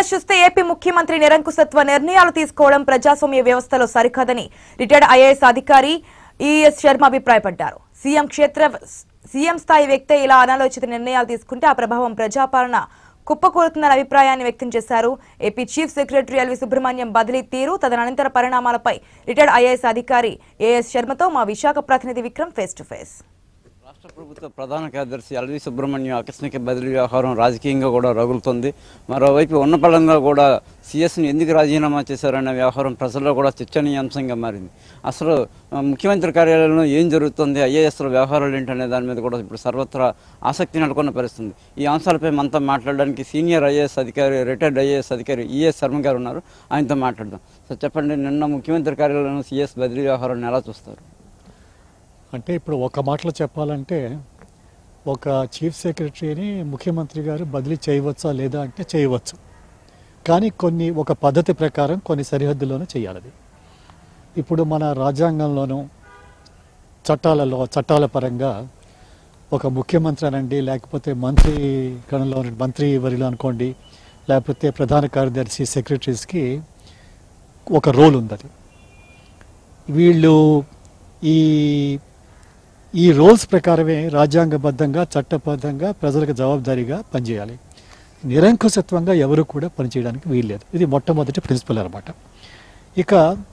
details చూస్తే AP ముఖ్యమంత్రి నిరంకుశత్వ నిర్ణయాలు తీసుకోవడం ప్రజాస్వామ్య వ్యవస్థలో సరికాదని రిటైర్డ్ ఐఏఎస్ అధికారి ఈఎస్ శర్మ అభిప్రాయపడ్డారు సీఎం క్షేత్ర సీఎం స్థాయి వ్యక్తే ఇలా అనాలోచిత నిర్ణయాలు తీసుకుంటే ఆ ప్రభావం ప్రజాపాలన కుప్పకూలుతుందన్న అభిప్రాయాన్ని వ్యక్తం చేశారు AP chief secretary LV Subrahmanyam బదిలీ తీరు తదనంతర పరిణామాలపై రిటైర్డ్ ఐఏఎస్ అధికారి ఏఎస్ శర్మతో మా విశాఖ ప్రతినిధి విక్రమ్ ఫేస్ టు ఫేస్ రాష్ట్ర ప్రభుత్వ ప్రధాన కార్యదర్శి ఎల్వి సుబ్రహ్మణ్యం ఆకస్మిక బదిలీ వ్యవహారం రాజకీయంగా కూడా రగులుతుంది మరోవైపు ఉన్నపళంగా కూడా సీఎస్ని ఎందుకు రాజీనామా చేశారనే వ్యవహారం ప్రజల్లో కూడా చర్చనీయాంశంగా మారింది అసలు ఆ, ముఖ్యమంత్రి కార్యాలయంలో ఏం జరుగుతుంది ఐఏఎస్ల వ్యవహారాలు ఏంటనే దాని మీద కూడా ఇప్పుడు సర్వత్రా ఆసక్తి నెలకొన్న పరిస్థితుంది ఈ అంశాలపై మనతో మాట్లాడడానికి సీనియర్ ఐఏఎస్ అధికారి రిటైర్డ్ ఐఏఎస్ అధికారి ఈఎస్ శర్మ గారు ఉన్నారు ఆయనతో మాట్లాడదాం సో చెప్పండి నిన్న ముఖ్యమంత్రి కార్యాలయంలో సీఎస్ బదిలీ వ్యవహారాన్ని ఎలా చూస్తారు అంటే ఇప్పుడు ఒక మాటలో చెప్పాలంటే ఒక చీఫ్ సెక్రటరీని ముఖ్యమంత్రి గారు బదిలీ చేయవచ్చా లేదా అంటే చేయవచ్చు కానీ కొన్ని ఒక పద్ధతి ప్రకారం కొన్ని సరిహద్దుల్లోనూ చేయాలి అది ఇప్పుడు మన రాజ్యాంగంలోనూ చట్టాలలో చట్టాల పరంగా ఒక ముఖ్యమంత్రి అనండి లేకపోతే మంత్రి గణంలో మంత్రి వరిలో అనుకోండి లేకపోతే ప్రధాన కార్యదర్శి సెక్రటరీస్కి ఒక రోల్ ఉంది అది వీళ్ళు ఈ ఈ రోల్స్ ప్రకారమే రాజ్యాంగబద్ధంగా చట్టబద్ధంగా ప్రజలకు జవాబుదారీగా పనిచేయాలి నిరంకుశత్వంగా ఎవరు కూడా పనిచేయడానికి వీల్లేదు ఇది మొట్టమొదటి ప్రిన్సిపల్ అనమాట ఇక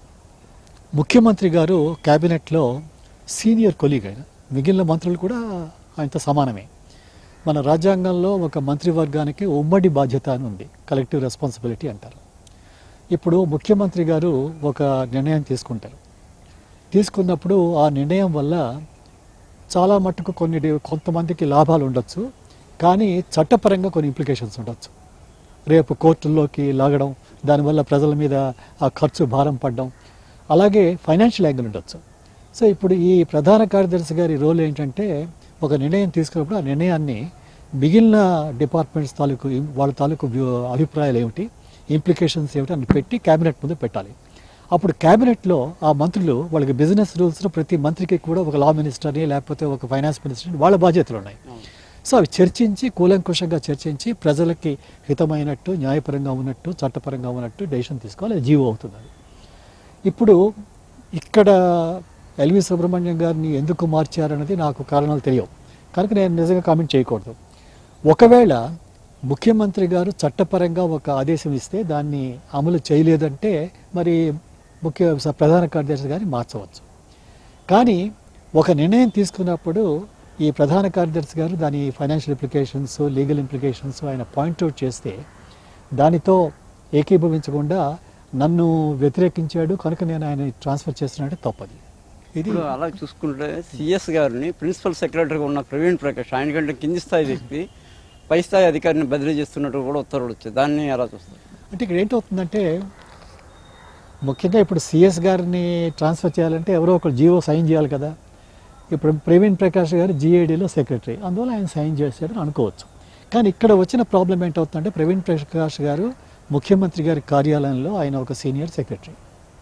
ముఖ్యమంత్రి గారు క్యాబినెట్లో సీనియర్ కొలీగ్ ఆయన మిగిలిన మంత్రులు కూడా ఆయనతో సమానమే మన రాజ్యాంగంలో ఒక మంత్రివర్గానికి ఉమ్మడి బాధ్యత అని ఉంది కలెక్టివ్ రెస్పాన్సిబిలిటీ అంటారు ఇప్పుడు ముఖ్యమంత్రి గారు ఒక నిర్ణయం తీసుకుంటారు తీసుకున్నప్పుడు ఆ నిర్ణయం వల్ల చాలా మట్టుకు కొన్ని డి- కొంతమందికి లాభాలు ఉండొచ్చు కానీ చట్టపరంగా కొన్ని ఇంప్లికేషన్స్ ఉండొచ్చు రేపు కోర్టుల్లోకి లాగడం దానివల్ల ప్రజల మీద ఆ ఖర్చు భారం పడడం అలాగే ఫైనాన్షియల్ యాంగిల్ ఉండొచ్చు సో ఇప్పుడు ఈ ప్రధాన కార్యదర్శి గారి రోల్ ఏంటంటే ఒక నిర్ణయం తీసుకున్నప్పుడు ఆ నిర్ణయాన్ని మిగిలిన డిపార్ట్మెంట్స్ తాలూకు ఇం- వాళ్ళ తాలూకు వ్యూ- అభిప్రాయాలు ఏమిటి ఇంప్లికేషన్స్ ఏమిటి అని పెట్టి క్యాబినెట్ ముందు పెట్టాలి అప్పుడు క్యాబినెట్లో ఆ మంత్రులు వాళ్ళకి బిజినెస్ రూల్స్లో ప్రతి మంత్రికి కూడా ఒక లా మినిస్టర్ని లేకపోతే ఒక ఫైనాన్స్ మినిస్టర్ని వాళ్ళ బాధ్యతలు ఉన్నాయి సో అవి చర్చించి కూలంకుషంగా చర్చించి ప్రజలకి హితమైనట్టు న్యాయపరంగా ఉన్నట్టు చట్టపరంగా ఉన్నట్టు డెసిషన్ తీసుకోవాలి అది జీవో అవుతుంది అది ఇప్పుడు ఇక్కడ ఎల్వి సుబ్రహ్మణ్యం గారిని ఎందుకు మార్చారన్నది నాకు కారణాలు తెలియవు కనుక నేను నిజంగా కామెంట్ చేయకూడదు ఒకవేళ ముఖ్యమంత్రి గారు చట్టపరంగా ఒక ఆదేశం ఇస్తే దాన్ని అమలు చేయలేదంటే మరి ముఖ్య స- ప్రధాన కార్యదర్శి గారిని మార్చవచ్చు కానీ ఒక నిర్ణయం తీసుకున్నప్పుడు ఈ ప్రధాన కార్యదర్శి గారు దాని ఫైనాన్షియల్ ఇంప్లికేషన్స్ లీగల్ ఇంప్లికేషన్స్ ఆయన పాయింట్అవుట్ చేస్తే దానితో ఏకీభవించకుండా నన్ను వ్యతిరేకించాడు కనుక నేను ఆయన ట్రాన్స్ఫర్ చేస్తున్నట్టు తప్పది ఇది ఇప్పుడు అలా చూసుకుంటే సిఎస్ గారిని ప్రిన్సిపల్ సెక్రటరీగా ఉన్న ప్రవీణ్ ప్రకాష్ ఆయన కంటే కింది స్థాయి వ్యక్తి పై స్థాయి అధికారిని బదిలీ చేస్తున్నట్టు కూడా ఉత్తర్వులు వచ్చాయి దాన్ని ఎలా చూస్తారు అంటే ఇక్కడ ఏంటవుతుందంటే ముఖ్యంగా ఇప్పుడు సిఎస్ గారిని ట్రాన్స్ఫర్ చేయాలంటే ఎవరో ఒకరు జీవో సైన్ చేయాలి కదా ఇప్పుడు ప్రవీణ్ ప్రకాష్ గారు జిఏడిలో సెక్రటరీ అందువల్ల ఆయన సైన్ చేశాడని అనుకోవచ్చు కానీ ఇక్కడ వచ్చిన ప్రాబ్లం ఏంటవుతుందంటే ప్రవీణ్ ప్రకాష్ గారు ముఖ్యమంత్రి గారి కార్యాలయంలో ఆయన ఒక సీనియర్ సెక్రటరీ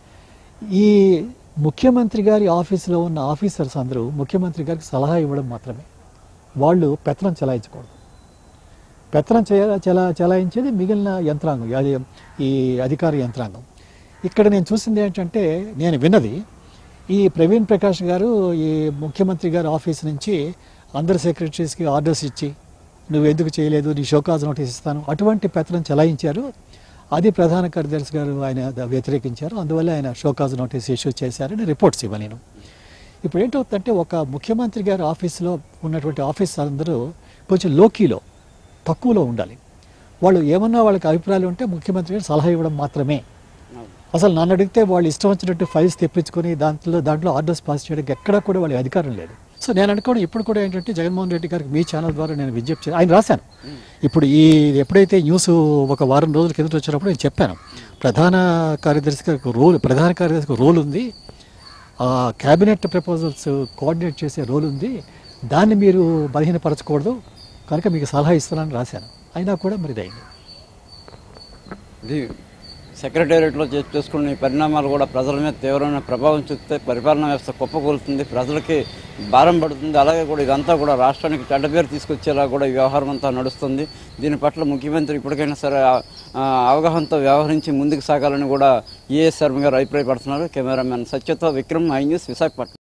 ఈ ముఖ్యమంత్రి గారి ఆఫీసులో ఉన్న ఆఫీసర్స్ అందరూ ముఖ్యమంత్రి గారికి సలహా ఇవ్వడం మాత్రమే వాళ్ళు పెత్తనం చెలాయించకూడదు పెత్తనం చేయ చెలా చెలాయించేది మిగిలిన యంత్రాంగం అది ఈ అధికార యంత్రాంగం ఇక్కడ నేను చూసింది ఏంటంటే నేను విన్నది ఈ ప్రవీణ్ ప్రకాష్ గారు ఈ ముఖ్యమంత్రి గారి ఆఫీస్ నుంచి అందరు సెక్రటరీస్కి ఆర్డర్స్ ఇచ్చి నువ్వు ఎందుకు చేయలేదు నీ షోకాజ్ నోటీస్ ఇస్తాను అటువంటి పెత్తనం చెలాయించారు అది ప్రధాన కార్యదర్శి గారు ఆయన ద- వ్యతిరేకించారు అందువల్ల ఆయన షోకాజ్ నోటీస్ ఇష్యూ చేశారని రిపోర్ట్స్ ఇవ్వ నేను ఇప్పుడు ఏంటవుతుందంటే ఒక ముఖ్యమంత్రి గారి ఆఫీస్లో ఉన్నటువంటి ఆఫీసర్ అందరూ కొంచెం లోకీలో తక్కువలో ఉండాలి వాళ్ళు ఏమన్నా వాళ్ళకి అభిప్రాయాలు ఉంటే ముఖ్యమంత్రి గారు సలహా ఇవ్వడం మాత్రమే అసలు నన్ను అడిగితే వాళ్ళు ఇష్టం వచ్చినట్టు ఫైల్స్ తెప్పించుకొని దాంట్లో దాంట్లో ఆర్డర్స్ పాస్ చేయడానికి ఎక్కడా కూడా వాళ్ళకి అధికారం లేదు సో నేను అనుకోవడం ఇప్పుడు కూడా ఏంటంటే జగన్మోహన్ రెడ్డి గారికి మీ ఛానల్ ద్వారా నేను విజ్ఞప్తి చే- ఆయన రాశాను ఇప్పుడు ఈ ఎప్పుడైతే న్యూస్ ఒక వారం రోజుల కిందట వచ్చినప్పుడు నేను చెప్పాను ప్రధాన కార్యదర్శి గారికి రోల్ ప్రధాన కార్యదర్శికి రోల్ ఉంది ఆ క్యాబినెట్ ప్రపోజల్స్ కోఆర్డినేట్ చేసే రోల్ ఉంది దాన్ని మీరు బలహీనపరచకూడదు కనుక మీకు సలహా ఇస్తున్నానని రాశాను అయినా కూడా మరి ఇది అయింది ఇది సెక్రటేరియట్లో చే- చేసుకున్న ఈ పరిణామాలు కూడా ప్రజల మీద తీవ్రమైన ప్రభావం చూపితే పరిపాలనా వ్యవస్థ కుప్పకూలుతుంది ప్రజలకి భారం పడుతుంది అలాగే కూడా ఇదంతా కూడా రాష్ట్రానికి చెడ్డ పేరు తీసుకొచ్చేలా కూడా ఈ వ్యవహారం అంతా నడుస్తుంది దీని పట్ల ముఖ్యమంత్రి ఇప్పటికైనా సరే ఆ- ఆ, అవగాహనతో వ్యవహరించి ముందుకు సాగాలని కూడా ఏఎస్ శర్మ గారు అభిప్రాయపడుతున్నారు కెమెరామెన్ సత్యతో విక్రమ్ ఐ న్యూస్ విశాఖపట్నం